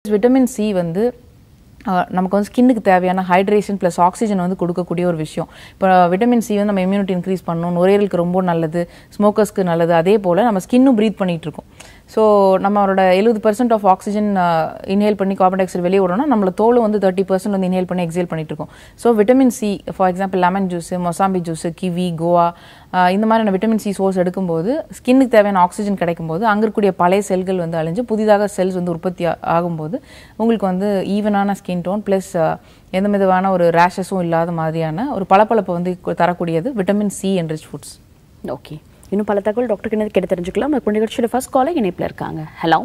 Vitamin C வந்து அஹ், நமக்கு வந்து ஸ்கின்னுக்கு தேவையான ஹைட்ரேஷன் ப்ளஸ் ஆக்சிஜன் வந்து கொடுக்கக்கூடிய ஒரு விஷயம் இப்போ விட்டமின் சி வந்து நம்ம இம்யூனிட்டி இன்க்ரீஸ் பண்ணணும் நுரையீரலுக்கு ரொம்ப நல்லது ஸ்மோக்கர்ஸ்க்கு நல்லது அதே போல் நம்ம ஸ்கின்னும் ப்ரீத் பண்ணிட்டு இருக்கோம் ஸோ நம்மளோட எழுபது பர்சன்ட் ஆஃப் ஆக்சிஜன் இன்ஹேல் பண்ணி கார்பன் டை ஆக்சைடு வெளியே விடணும்னா நம்மள தோல் வந்து தேர்ட்டி பர்சன்ட் வந்து இன்ஹேல் பண்ணி எக்ஸேல் பண்ணிட்டு இருக்கோம் so vitamin C for example lemon juice mosambi juice kiwi guava ah இந்த மாதிரியான விட்டமின் சி சோர்ஸ் எடுக்கும்போது ஸ்கின்னுக்கு தேவையான ஆக்சிஜன் கிடைக்கும்போது அங்கே இருக்கக்கூடிய பழைய செல்கள் வந்து அழிஞ்சு புதிதாக செல்ஸ் வந்து உற்பத்தி ஆ- ஆகும்போது உங்களுக்கு வந்து ஈவனான ஸ்கின் டோன் ப்ளஸ் எந்த விதமான ஒரு ரேஷஸும் இல்லாத மாதிரியான ஒரு பளபளப்பை வந்து கு- தரக்கூடியது vitamin C enrich foods okay இன்னும் பல தகவல் டாக்டர் கிட்ட கேட்டு தெரிஞ்சுக்கலாம் இப்போ நிகழ்ச்சியோட ஃபர்ஸ்ட் காலை இணைப்பில் இருக்காங்க ஹலோ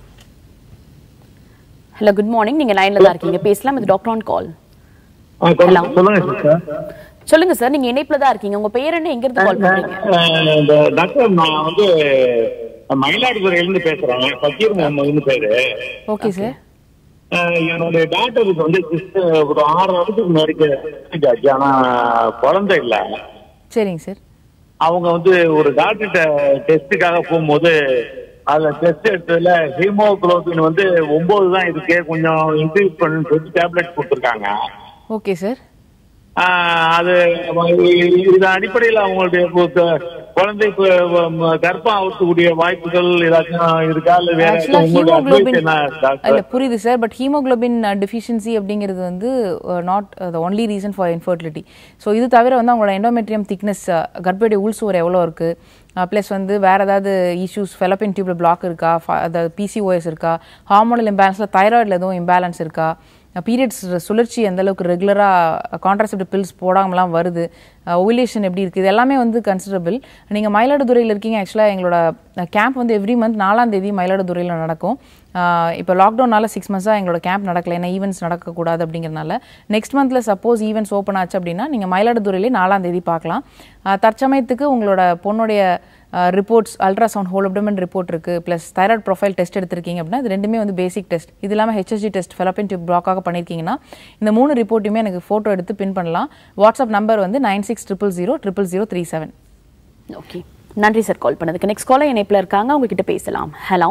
ஹலோ குட் மார்னிங் நீங்க லைன்ல தான் இருக்கீங்க பேசலாம் இது டாக்டர் ஆன் கால் ஆ, சொல்லுங்க- Hello. சொல்லுங்க சிஸ்டர் சொல்லுங்க சார் நீங்க இணைப்புல தான் இருக்கீங்க உங்க பேர் என்ன எங்க இருந்து கால் பண்றீங்க இந்த டாக்டர் நான் வந்து மயிலாடுதுறையிலிருந்து பேசுறேன் ஃபக்கீர் முகமதுன்னு பேரு ஓகே சார் அஹ், என்னுடைய டாக்டருக்கு வந்து just ஒரு ஆறு வருஷத்துக்கு முன்னாடி ஆச்சு ஆனா குழந்தை இல்ல சரிங்க சார் அவங்க வந்து ஒரு டாக்டர்கிட்ட டெஸ்ட்டுக்காக போகும்போது அதுல டெஸ்ட் எடுத்ததுல ஹீமோகுளோபின் வந்து ஒன்பது தான் இருக்கு கொஞ்சம் இன்க்ரீஸ் பண்ணுன்னு சொல்லி டேப்லெட் கொடுத்துருக்காங்க ஓகே சார் ஆஹ் அது இதன் அடிப்படையில் அவங்களுடைய கு- கு- குழந்தை கு- ம- கர்ப்பம் ஆகக்கூடிய வாய்ப்புகள் ஏதாச்சும் இருக்கா இல்ல வேற ஆக்சுவலா ஏதாச்சும் உங்களுடைய advice ஹீமோகுளோபின் என்ன டாக்டர் இல்ல புரியுது சார் பட் ஹீமோகுளோபின் டெஃபிஷியன்சி அப்படிங்கிறது வந்து not the only reason for infertility so இது தவிர வந்து அவங்களோட எண்டோமெட்ரியம் திக்னஸ் கர்ப்படைய உள்சுவர் எவ்வளோ இருக்கு ப்ளஸ் வந்து வேற ஏதாவது இஷ்யூஸ் ஃபெலப்பின் டியூப்ல பிளாக் இருக்கா ஃப- அதாவது பிசிஓஎஸ் இருக்கா ஹார்மோனல் இம்பேலன்ஸ்ல தைராய்டில் எதுவும் இம்பேலன்ஸ் இருக்கா பீரியட்ஸ் சுழற்சி எந்த அளவுக்கு ரெகுலராக கான்ட்ராசெப்டிவ் பில்ஸ் போடாமலாம் வருது ஓவிலேஷன் எப்படி இருக்குது இது எல்லாமே வந்து கன்சிடரபிள் நீங்கள் மயிலாடுதுறையில் இருக்கீங்க ஆக்சுவலாக எங்களோட கேம்ப் வந்து எவ்ரி மந்த் நாலாம் தேதி மயிலாடுதுறையில் நடக்கும் இப்போ லாக்டவுனால சிக்ஸ் மந்த்ஸாக எங்களோட கேம்ப் நடக்கல ஏன்னா ஈவெண்ட்ஸ் நடக்கக்கூடாது அப்படிங்கிறனால நெக்ஸ்ட் மந்த்தில் சப்போஸ் ஈவெண்ட்ஸ் ஓப்பன் ஆச்சு அப்படின்னா நீங்கள் மயிலாடுதுறையிலே நாலாம் தேதி பார்க்கலாம் ஆஹ் தற்சமயத்துக்கு உங்களோட பொண்ணுடைய reports ultrasound whole abdomen report இருக்கு ப்ளஸ் தைராய்டு ப்ரொஃபைல் டெஸ்ட் எடுத்திருக்கீங்க அப்படின்னா இது ரெண்டுமே வந்து பேசிக் டெஸ்ட் இது இல்லாமல் ஹெச்எஸ்ஜி டெஸ்ட் ஃபெலப்பின் டியூப் பிளாக்காக பண்ணியிருக்கீங்கன்னா இந்த மூணு ரிப்போர்ட்டுமே எனக்கு ஃபோட்டோ எடுத்து பின் பண்ணலாம் வாட்ஸ்அப் நம்பர் வந்து nine six triple zero triple zero three seven okay நன்றி சார் கால் பண்ணதுக்கு நெக்ஸ்ட் காலர் இணைப்புல இருக்காங்க அவங்க கிட்ட பேசலாம் ஹலோ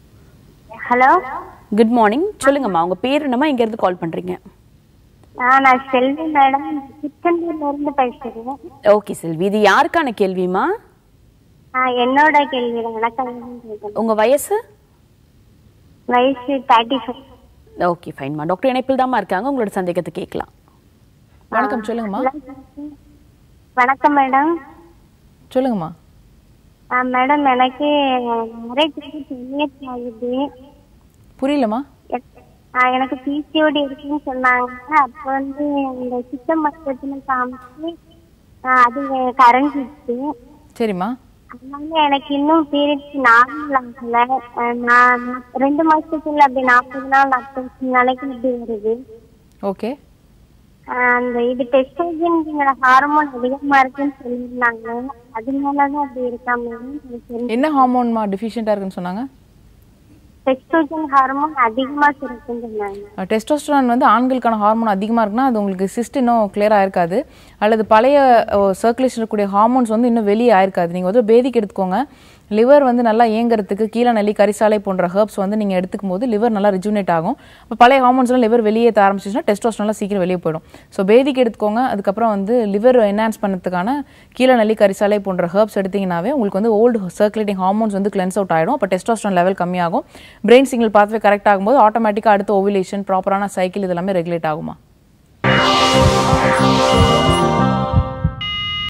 ஹலோ குட் மார்னிங் சொல்லுங்கம்மா உங்க பேர் என்னம்மா எங்க இருந்து கால் பண்றீங்க ஆ நான் செல்வி மேடம் திருச்செந்தூர்ல இருந்து பேசுறேன் ஓகே செல்வி இது யாருக்கான கேள்விமா ஆ என்னோட கேள்வி தான் வணக்கம் கேட்கணும். உங்க வயசு வயசு தேர்ட்டி ஃபைவ் ஓகே ஃபைன்மா டாக்டர் இணைப்பில் தாம்மா இருக்காங்க உங்களோட சந்தேகத்தை கேட்கலாம் வணக்கம் சொல்லுங்கம்மா வணக்கம் மேடம் சொல்லுங்கம்மா ஆ மேடம் எனக்கு மேரேஜ் டென் இயர்ஸ் ஆகுது புரியலம்மா எ- ஆ, எனக்கு பிசிஓடி இருக்குன்னு சொன்னாங்க அப்போ வந்து இந்த சித்த மருத்துவத்தில் காமிச்சு ஆ, அது கரைஞ்சிச்சு சரிம்மா அதனால எனக்கு இன்னும் பீரியட்ஸ் நார்மல் ஆகல அஹ் நான் ரெண்டு மாசத்துக்குள்ள அப்படி நாற்பது நாள் நாற்பது நாளைக்கு இப்படி வருது ஓகே அஹ் அந்த இது டெஸ்டோஜன்ங்கிற ஹார்மோன் அதிகமா இருக்குன்னு சொல்லியிருந்தாங்க அதனாலதான் அப்படி இருக்கா மேடம் எனக்கு தெரிஞ்சு என்ன ஹார்மோன்மா டிஃபிஷியண்டாக இருக்குன்னு சொன்னாங்க டெஸ்டோஜன் ஹார்மோன் அதிகமா இருக்குன்னு சொன்னாங்க டெஸ்டோஸ்டரான் வந்து ஆண்களுக்கான ஹார்மோன் அதிகமாக இருக்குன்னா அது உங்களுக்கு சிஸ்ட் இன்னும் கிளியராக இருக்காது அல்லது பழைய சர்க்குலேஷன் இருக்கக்கூடிய ஹார்மோன்ஸ் வந்து இன்னும் வெளியே ஆயிருக்காது நீங்கள் வந்து பேதிக்கு எடுத்துக்கோங்க லிவர் வந்து நல்லா இயங்குறதுக்கு கீழே நெல்லி கரிசாலை போன்ற ஹர்ப்ஸ் வந்து நீங்கள் எடுத்துக்கும் போது லிவர் நல்லா ரிஜுனேட் ஆகும் இப்போ பழைய ஹார்மோன்ஸ்லாம் லிவர் வெளியே ஆரம்பிச்சிச்சுன்னா டெஸ்டோஸ்டரான்லாம் சீக்கிரம் வெளியே போயிடும் ஸோ பேதிக்கு எடுத்துக்கோங்க அதுக்கப்புறம் வந்து லிவர் என்ஹான்ஸ் பண்ணதுக்கான கீழே நெல்லி கரிசாலை போன்ற ஹர்ப்ஸ் எடுத்தீங்கன்னாவே உங்களுக்கு வந்து ஓல்டு சர்க்குலேட்டிங் ஹார்மோன்ஸ் வந்து கிளென்ஸ் அவுட் ஆகிடும் அப்போ டெஸ்டோஸ்டரான் லெவல் கம்மியாகும் பிரெயின் சிக்னல் பாத்வே கரெக்ட் ஆகும்போது ஆட்டோமேட்டிக்காக அடுத்த ஓவிலேஷன் ப்ராப்பரான சைக்கிள் இதெல்லாமே ரெகுலேட் ஆகுமா